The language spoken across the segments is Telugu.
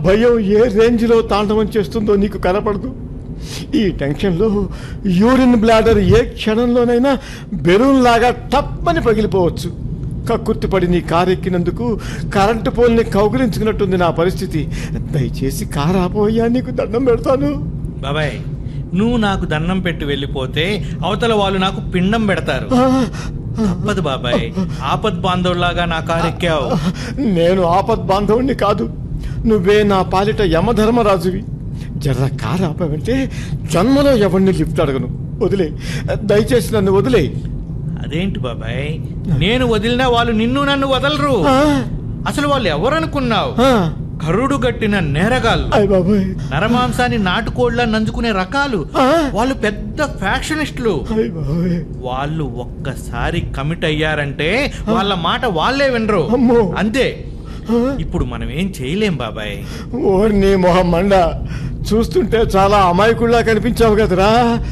భయం ఏ రేంజ్లో తాండవం చేస్తుందో నీకు కనపడదు ఈ టెన్షన్లో యూరిన్ బ్లాడర్ ఏ క్షణంలోనైనా బెలూన్ లాగా టప్పని పగిలిపోవచ్చు కక్కుర్తిపడి నీ కారు ఎక్కినందుకు కరెంటు పోల్ని కౌగిలించుకున్నట్టుంది నా పరిస్థితి దయచేసి కారు ఆపోయా నీకు దండం పెడతాను బాబాయ్ నువ్వు నాకు దండం పెట్టి వెళ్ళిపోతే అవతల వాళ్ళు నాకు పిండం పెడతారు ఆ, తప్పదు బాబాయ్ ఆపద్ బాంధవులాగా నా కారు ఎక్కావు నేను ఆపద్ బాంధవుణ్ణి కాదు నువ్వే నా పాలిట యమధర్మరాజువి జర్ర కారు ఆపావంటే జన్మలో ఎవరిని లిఫ్ట్ అడగను వదిలే దయచేసి నన్ను వదిలే అదేంటి బాబాయ్ నేను వదిలినా వాళ్ళు నిన్ను నన్ను వదలరు అసలు వాళ్ళు ఎవరనుకున్నావు కరుడు గట్టిన నేరగాళ్ళు అయ్య బాబాయ్ నరమాంసాన్ని నాటుకోళ్లా నంజుకునే రకాలు ఆ. వాళ్ళు పెద్ద ఫ్యాక్షనిస్టులు అయ్య బాబాయ్ వాళ్ళు ఒక్కసారి కమిట్ అయ్యారంటే వాళ్ళ మాట వాళ్ళే వినరు అమ్మో. అంతే ఆ. ఇప్పుడు మనం ఏం చేయలేం బాబాయ్ ఓర్ని మొహం మండ చూస్తుంటే చాలా అమాయకుల్లా కనిపించావు కదరా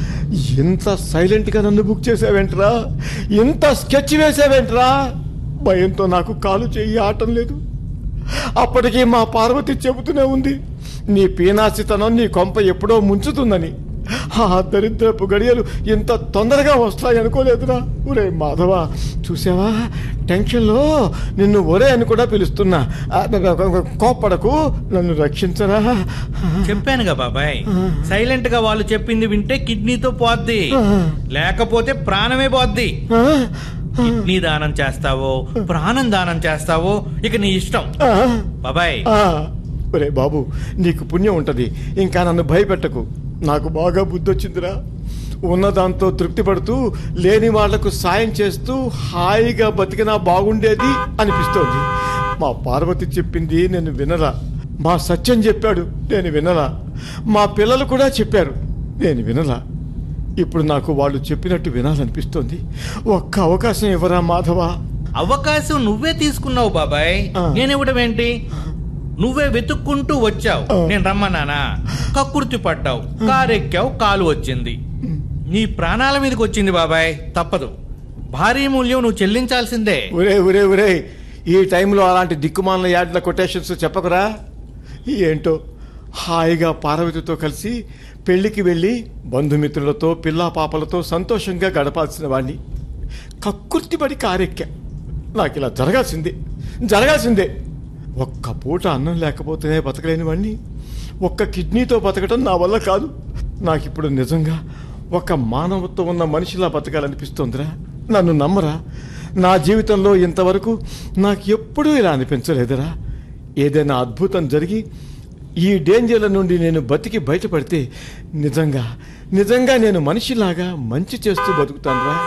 ఇంత సైలెంట్గా నన్ను బుక్ చేసావేంట్రా ఇంత స్కెచ్ వేసావేంట్రా భయంతో నాకు కాలు చెయ్యి ఆటం లేదు అప్పటికీ మా పార్వతి చెబుతూనే ఉంది నీ పీనాసితనం నీ కొంప ఎప్పుడో ముంచుతుందని ఆ దరిద్రపు గడియలు ఇంత తొందరగా వస్తాయి అనుకోలేదురా ఒరే మాధవ చూసావా టెన్షన్లో నిన్ను ఒరే అని కూడా పిలుస్తున్నా ఆ, కోప్పడకు నన్ను రక్షించరా చెప్పానుగా బాబాయ్ సైలెంట్ గా వాళ్ళు చెప్పింది వింటే కిడ్నీతో పోద్ది లేకపోతే ప్రాణమే పోద్ది ఆ, కిడ్నీ దానం చేస్తావో ప్రాణం దానం చేస్తావో ఇక నీ ఇష్టం ఆ, బాబాయ్ ఆ. ఒరే బాబు నీకు పుణ్యం ఉంటది ఇంకా నన్ను భయపెట్టకు నాకు బాగా బుద్ధి వచ్చిందిరా ఉన్నదాంతో తృప్తి పడుతూ లేని వాళ్లకు సాయం చేస్తూ హాయిగా బతికినా బాగుండేది అనిపిస్తోంది మా పార్వతి చెప్పింది నేను వినరా మా సత్యం చెప్పాడు నేను వినరా మా పిల్లలు కూడా చెప్పారు నేను వినరా ఇప్పుడు నాకు వాళ్ళు చెప్పినట్టు వినాలనిపిస్తోంది ఒక్క అవకాశం ఇవ్వరా మాధవా అవకాశం నువ్వే తీసుకున్నావు బాబాయ్ ఆ. నేనివ్వడం ఏంటి నువ్వే వెతుక్కుంటూ వచ్చావు ఆ. నేను రమ్మన్నానా కక్కుర్తి పడ్డావు కారెక్కావు కాలు వచ్చింది నీ ప్రాణాల మీదకి వచ్చింది బాబాయ్ తప్పదు భారీ మూల్యం నువ్వు చెల్లించాల్సిందే ఒరే ఒరే ఒరే ఈ టైంలో అలాంటి దిక్కుమాల యాడ్ల కొటేషన్స్ చెప్పకురా ఏంటో హాయిగా పార్వతితో కలిసి పెళ్లికి వెళ్ళి బంధుమిత్రులతో పిల్లా పాపలతో సంతోషంగా గడపాల్సిన వాణ్ణి కక్కుర్తిపడి కారెక్కా నాకు ఇలా జరగాల్సిందే జరగాల్సిందే ఒక్క పూట అన్నం లేకపోతేనే బతకలేని వాణ్ణి ఒక్క కిడ్నీతో బతకడం నా వల్ల కాదు నాకిప్పుడు నిజంగా ఒక మానవత్వం ఉన్న మనిషిలా బతకాలనిపిస్తోందిరా నన్ను నమ్మరా నా జీవితంలో ఇంతవరకు నాకు ఎప్పుడూ ఇలా అనిపించలేదురా ఏదైనా అద్భుతం జరిగి ఈ డేంజర్ల నుండి నేను బతికి బయటపడితే నిజంగా నిజంగా నేను మనిషిలాగా మంచి చేస్తూ బతుకుతానురా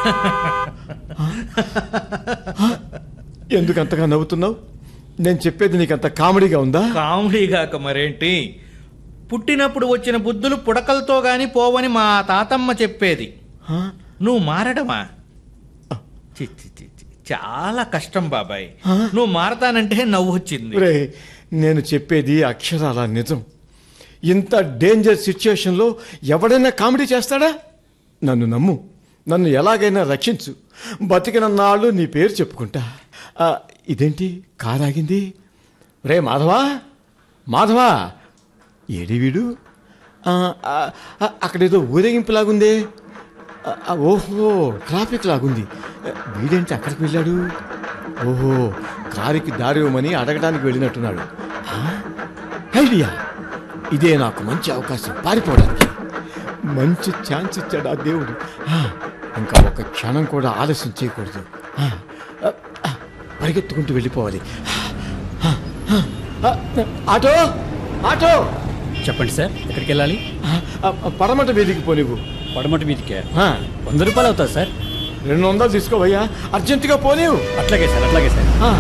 ఎందుకు అంతగా నవ్వుతున్నావు నేను చెప్పేది నీకు అంత కామెడీగా ఉందా కామెడీగాక మరేంటి పుట్టినప్పుడు వచ్చిన బుద్ధులు పుడకలతో గాని పోవని మా తాతమ్మ చెప్పేది హా? నువ్వు మారడమా చి, చి, చి, చి. చాలా కష్టం బాబాయ్ ఆ? నువ్వు మారతానంటే నవ్వు వచ్చింది రే నేను చెప్పేది అక్షరాల నిజం ఇంత డేంజర్ సిచ్యుయేషన్లో ఎవడైనా కామెడీ చేస్తాడా నన్ను నమ్ము నన్ను ఎలాగైనా రక్షించు బతికిన నాళ్ళు నీ పేరు చెప్పుకుంటా ఆ, ఇదేంటి కారు ఆగింది రే మాధవా మాధవా ఏడి వీడు ఆ, ఆ, ఆ, అక్కడేదో ఊరేగింపులాగుందే ఆ, ఆ, ఓహో ట్రాఫిక్ లాగుంది ఆ, వీడేంటి అక్కడికి వెళ్ళాడు ఓహో కారుకి దారి ఇవ్వమని అడగడానికి వెళ్ళినట్టున్నాడు ఆ, ఐడియా ఇదే నాకు మంచి అవకాశం పారిపోవడానికి మంచి ఛాన్స్ ఇచ్చాడు ఆ దేవుడు ఆ, ఇంకా ఒక క్షణం కూడా ఆలస్యం చేయకూడదు ఆ, ఆ, ఆ, పరిగెత్తుకుంటూ వెళ్ళిపోవాలి ఆ, ఆ, ఆ, ఆటో ఆటో చెప్పండి సార్ ఎక్కడికి వెళ్ళాలి ఆ, ఆ, పడమట వీధికి పోనివ్వు పడమటి మీదకే ఆ, వంద రూపాయలు అవుతుంది సార్ రెండు వందలు తీసుకోవయ్యా అర్జెంటుగా పోనివ్వు అట్లాగే సార్ అట్లాగే సార్ ఆ.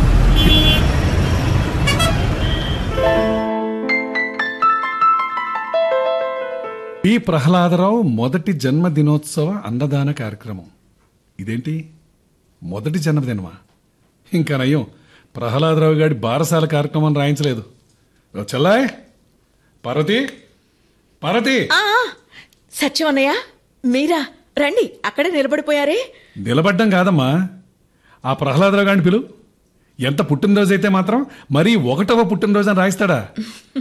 పి ప్రహ్లాదరావు మొదటి జన్మదినోత్సవ అన్నదాన కార్యక్రమం ఇదేంటి మొదటి జన్మదినమా ఇంకా నయ్యం ప్రహ్లాదరావు గారి బారసాల కార్యక్రమం రాయించలేదు ఓ చెల్లాయ్ పార్వతి పార్వతి ఆ, సత్యం అన్నయ్య మీరా రండి అక్కడే నిలబడిపోయారే నిలబడ్డం కాదమ్మా ఆ ప్రహ్లాదరావు గారిని పిలు ఎంత పుట్టినరోజు అయితే మాత్రం మరీ ఒకటవ పుట్టినరోజు అని రాయిస్తాడా